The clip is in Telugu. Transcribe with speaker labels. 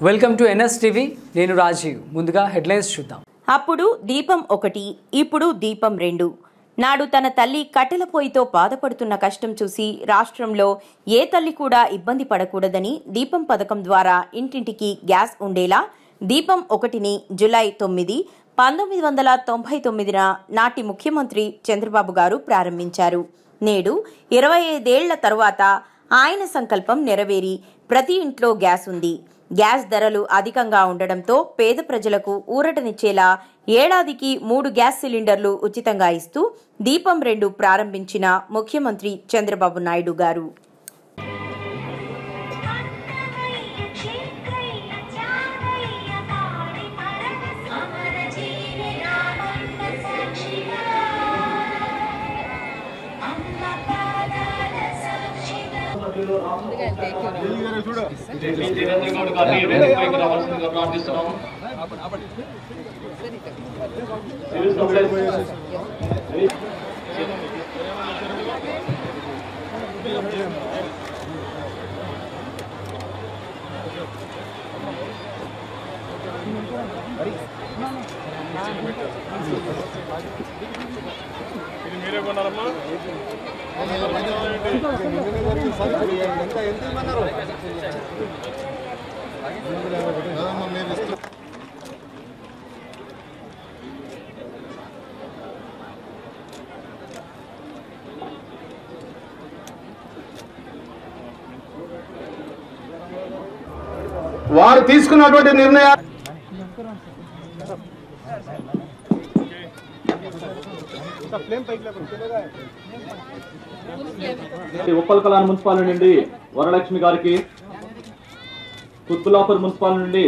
Speaker 1: వెల్కమ్ టు ఎన్ఎస్ టీవీ నేను రాజీవ్ ముందుగా హెడ్లైన్స్ చూద్దాం
Speaker 2: అప్పుడు దీపం ఒకటి ఇప్పుడు దీపం రెండు నాడు తన తల్లి కట్టెల పొయ్యితో బాధపడుతున్న కష్టం చూసి రాష్ట్రంలో ఏ తల్లి కూడా ఇబ్బంది పడకూడదని దీపం పథకం ద్వారా ఇంటింటికి గ్యాస్ ఉండేలా దీపం ఒకటిని జులై తొమ్మిది పంతొమ్మిది వందల తొంభై తొమ్మిదిన నాటి ముఖ్యమంత్రి చంద్రబాబు గారు ప్రారంభించారు నేడు ఇరవై ఐదేళ్ల తరువాత ఆయన సంకల్పం నెరవేరి ప్రతి ఇంట్లో గ్యాస్ ఉంది గ్యాస్ ధరలు అధికంగా ఉండడంతో పేద ప్రజలకు ఊరటనిచ్చేలా ఏడాదికి మూడు గ్యాస్ సిలిండర్లు ఉచితంగా ఇస్తూ దీపం రెండు ప్రారంభించిన ముఖ్యమంత్రి చంద్రబాబు నాయుడు గారు
Speaker 3: అన్నమయ్య క్షేత్రయ్య చావయ్య పాడి పరమ సమర జీవి రామన్న సాక్షిగా అమ్మ పాదాల సాక్షిగా
Speaker 4: మీ దేవేంద్ర గౌడ్ గారిని వేదికపైకి రావాల్సిందిగా ప్రార్థిస్తున్నాము సివిల్ సప్లైస్
Speaker 5: వారు తీసుకున్నటువంటి నిర్ణయాలు
Speaker 4: ఉప్పల్ కలాన్ మున్సిపాలిటీ నుండి వరలక్ష్మి గారికి కుత్తులాపూర్ మున్సిపాలిటీ నుండి